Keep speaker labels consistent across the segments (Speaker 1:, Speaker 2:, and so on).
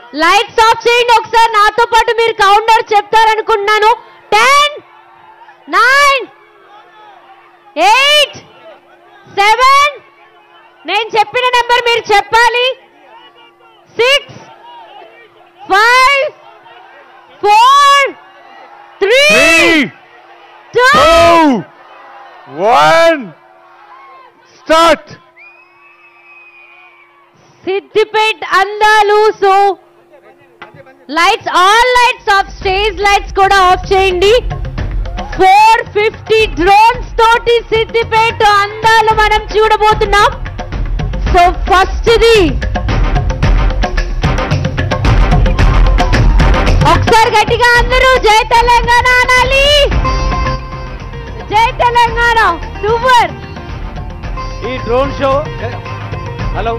Speaker 1: Lights off చేయండి ఒకసారి నాతో పాటు మీరు కౌంటర్ చెప్తారనుకుంటున్నాను టెన్ నైన్ ఎయిట్ సెవెన్ నేను చెప్పిన నెంబర్ మీరు చెప్పాలి six five four three
Speaker 2: Three,
Speaker 1: two
Speaker 2: two, one, start.
Speaker 1: Siddipet అందాలు so lights all lights off stage lights కూడా ఆఫ్ చేయండి ఫోర్ ఫిఫ్టీ డ్రోన్స్ తోటి సిద్దిపేట అందాలు మనం చూడబోతున్నాం సో ఫస్ట్ ది ఒకసారి గట్టిగా అందరూ జై తెలంగాణ అనాలి జై తెలంగాణ సూపర్
Speaker 2: ఈ drone show hello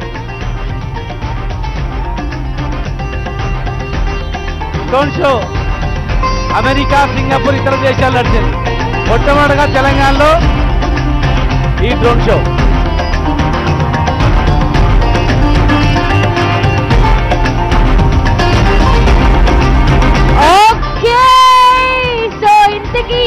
Speaker 2: drone show America Singapore ఇతర దేశాలు నడిచింది మొట్టమొదటిగా తెలంగాణలో ఈ డ్రోన్ షో
Speaker 1: ఓకే సో ఇంతకీ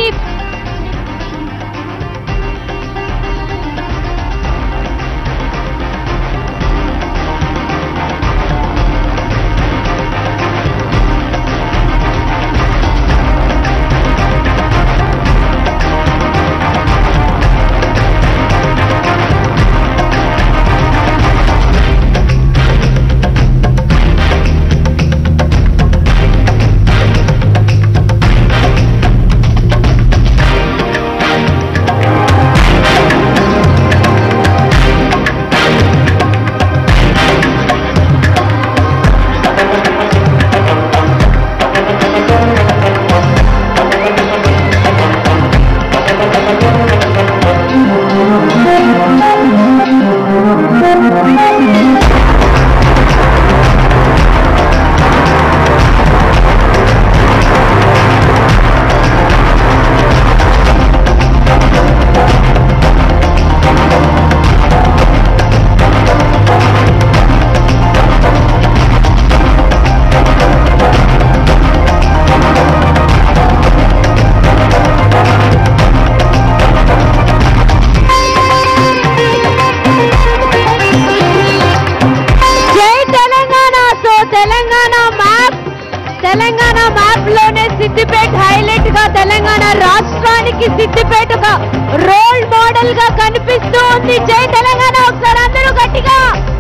Speaker 1: జై Telangana so Telangana map Telangana map లోనే సిద్దిపేట హైలైట్ గా తెలంగాణ రాష్ట్రానికి సిద్దిపేట ఒక రోల్ మోడల్ గా కనిపిస్తూ ఉంది జై తెలంగాణ ఒకసారి అందరూ గట్టిగా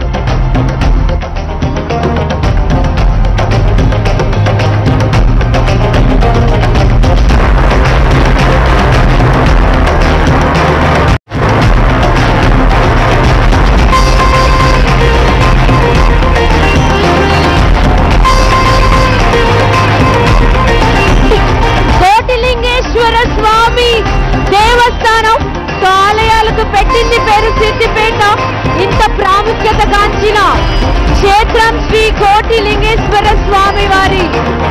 Speaker 1: కోటిలింగేశ్వర స్వామి దేవస్థానం సో ఆలయాలకు పెట్టింది పేరు సిద్దిపేట ఇంత ప్రాముఖ్యత గాంచిన క్షేత్రం శ్రీ కోటిలింగేశ్వర స్వామి వారి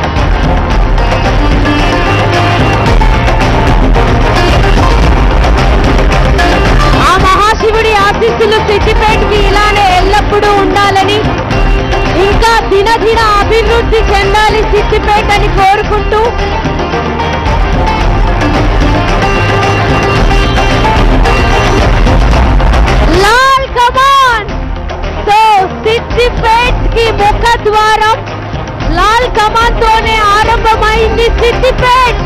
Speaker 1: ఆ మహాశివుడి ఆశీస్సులు సిద్దిపేటకి ఇలానే ఎల్లప్పుడూ ఉండాలని ఇంకా దినదిన అభివృద్ధి చెందాలి సిద్దిపేట అని కోరుకుంటూ లాల్ కమాన్ సో సిద్దిపేట్ కి ముఖ ద్వారం లాల్ కమాన్ తోనే ఆరంభమైంది సిద్దిపేట్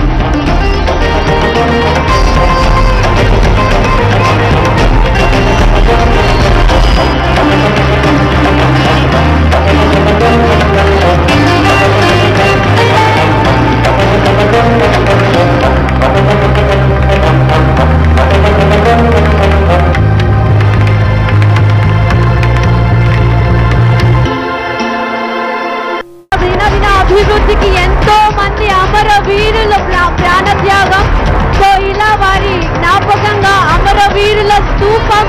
Speaker 1: దినదిన అభివృద్ధికి ఎంతో మంది అమర వీరుల ప్రా- ప్రాణత్యాగం సో ఇలా వారి జ్ఞాపకంగా అమర వీరుల స్తూపం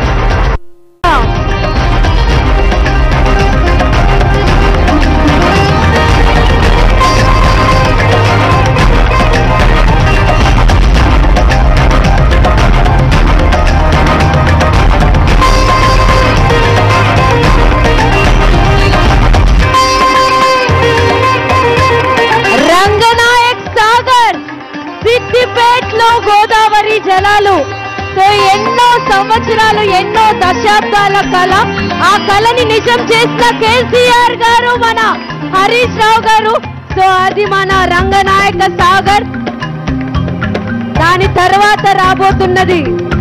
Speaker 1: సంవత్సరాలు సో ఎన్నో సంవత్సరాలు ఎన్నో దశాబ్దాల కళ ఆ కళని నిజం చేసిన కేసీఆర్ గారు మన హరీష్ రావు గారు సో అది మన రంగనాయక సాగర్ దాని తర్వాత రాబోతున్నది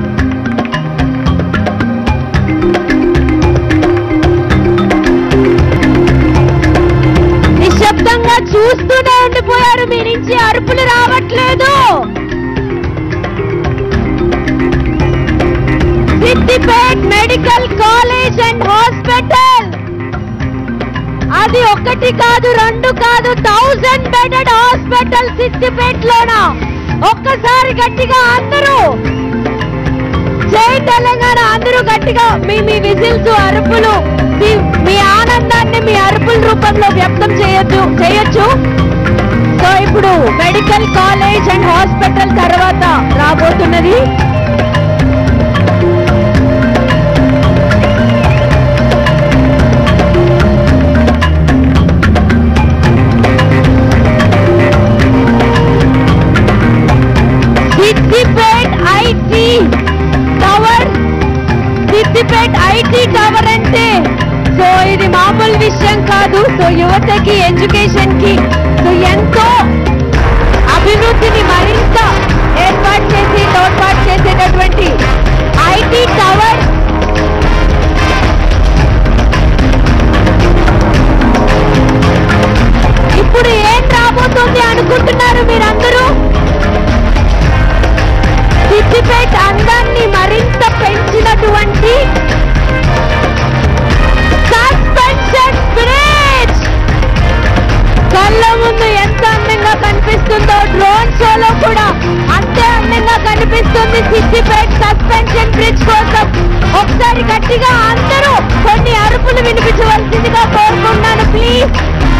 Speaker 1: నిశ్శబ్దంగా చూస్తూనే ఉండిపోయారు మీ నుంచి అరుపులు రావట్లేదు Siddipet medical college and hospital అది ఒకటి కాదు రెండు కాదు థౌజండ్ బెడెడ్ హాస్పిటల్ సిద్దిపేట్ లోన ఒక్కసారి గట్టిగా అందరూ జై తెలంగాణ అందరూ గట్టిగా మీ మీ విజిల్స్ అరుపులు మీ మీ ఆనందాన్ని మీ అరుపుల రూపంలో వ్యక్తం చేయొచ్చు చేయొచ్చు సో ఇప్పుడు మెడికల్ కాలేజ్ అండ్ హాస్పిటల్ తర్వాత రాబోతున్నది Siddipet IT tower Siddipet IT tower అంటే సో ఇది మామూలు విషయం కాదు సో యువతకి ఎడ్యుకేషన్ కి సో ఎంతో అభివృద్ధిని మరింత ఏర్పాటు చేసి తోడ్పాటు చేసేటటువంటి ఐటీ టవర్ ఇప్పుడు ఏం రాబోతుంది అనుకుంటున్నారు మీరందరూ సిద్దిపేట అందాన్ని మరింత పెంచినటువంటి సస్పెన్షన్ బ్రిడ్జ్ కళ్ళ ముందు ఎంత అందంగా కనిపిస్తుందో డ్రోన్ షోలో కూడా అంతే అందంగా కనిపిస్తుంది సిద్దిపేట సస్పెన్షన్ బ్రిడ్జ్ కోసం ఒకసారి గట్టిగా అందరూ కొన్ని అరుపులు వినిపించవలసిందిగా కోరుకుంటున్నాను ప్లీజ్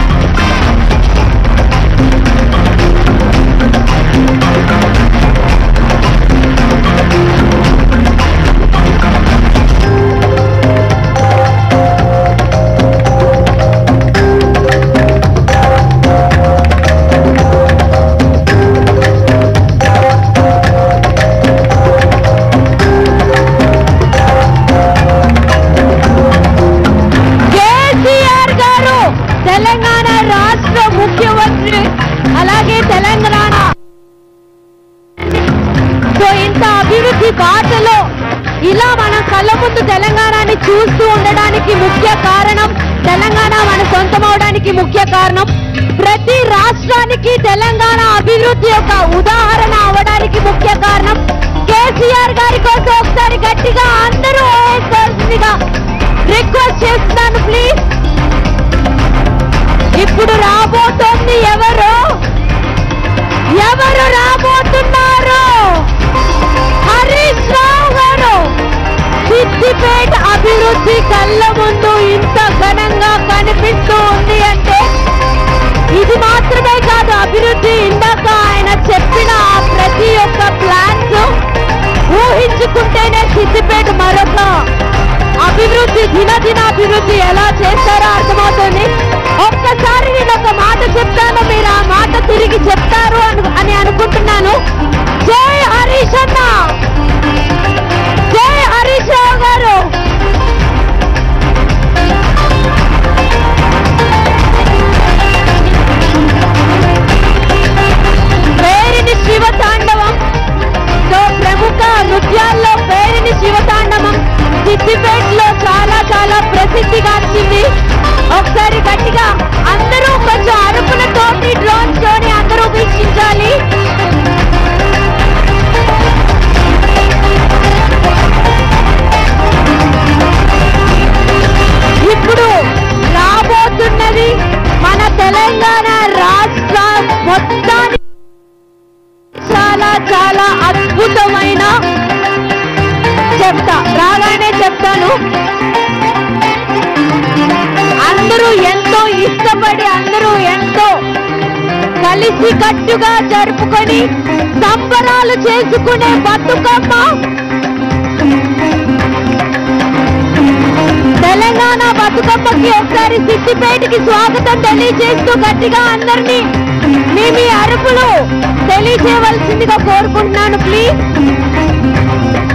Speaker 1: కేసీఆర్ గారు తెలంగాణ రాష్ట్ర ముఖ్యమంత్రి అలాగే తెలంగాణ సో ఇంత అభివృద్ధి బాటలో ఇలా మన కళ్ళ ముందు తెలంగాణని చూస్తూ ఉండడానికి ముఖ్య కారణం తెలంగాణ మన సొంతం అవడానికి ముఖ్య కారణం ప్రతి రాష్ట్రానికి తెలంగాణ అభివృద్ధి యొక్క ఉదాహరణ అవడానికి ముఖ్య కారణం కేసీఆర్ గారి కోసం ఒకసారి గట్టిగా అందరూ వేసుకోవాల్సిందిగా రిక్వెస్ట్ చేస్తున్నాను ప్లీజ్ ఇప్పుడు రాబోతోంది ఎవరు ఎవరు రాబోతున్నారు హరీష్ రావు గారు సిద్దిపేట అభివృద్ధి కళ్ళ ముందు ఇంత ఘనంగా కనిపిస్తూ ఉంది అంటే ఇది మాత్రమే కాదు అభివృద్ధి ఇందాక ఆయన చెప్పిన ఆ ప్రతి ఒక్క ప్లాన్స్ ఊహించుకుంటేనే సిద్దిపేట మరొక అభివృద్ధి దినదిన అభివృద్ధి ఎలా చేస్తారో అర్థమవుతుంది ఒక్కసారి నేను ఒక మాట చెప్తాను మీరు ఆ మాట తిరిగి చెప్తారు అను- అని అనుకుంటున్నాను జై హరీష్ అన్న జై హరీష్ రావు గారు పేరిని శివ తాండవం సో ప్రముఖ నృత్యాల్లో పేరిని శివ తాండవం సిద్దిపేటలో చాలా చాలా ప్రసిద్ధిగాంచింది ఒకసారి గట్టిగా అందరూ కొంచెం అరుపులతోటి డ్రోన్ షోని అందరూ వీక్షించాలి ఇప్పుడు రాబోతున్నది మన తెలంగాణ రాష్ట్ర మొత్తానికి చాలా చాలా అద్భుతమైన చెప్తా రాగానే చెప్తాను అందరూ ఎంతో ఇష్టపడి అందరూ ఎంతో కలిసి కట్టుగా జరుపుకొని సంబరాలు చేసుకునే బతుకమ్మ తెలంగాణ బతుకమ్మకి ఒకసారి సిద్దిపేటకి స్వాగతం తెలియజేస్తూ గట్టిగా అందరినీ మీ మీ అరుపులు తెలియజేయవలసిందిగా కోరుకుంటున్నాను ప్లీజ్ Thank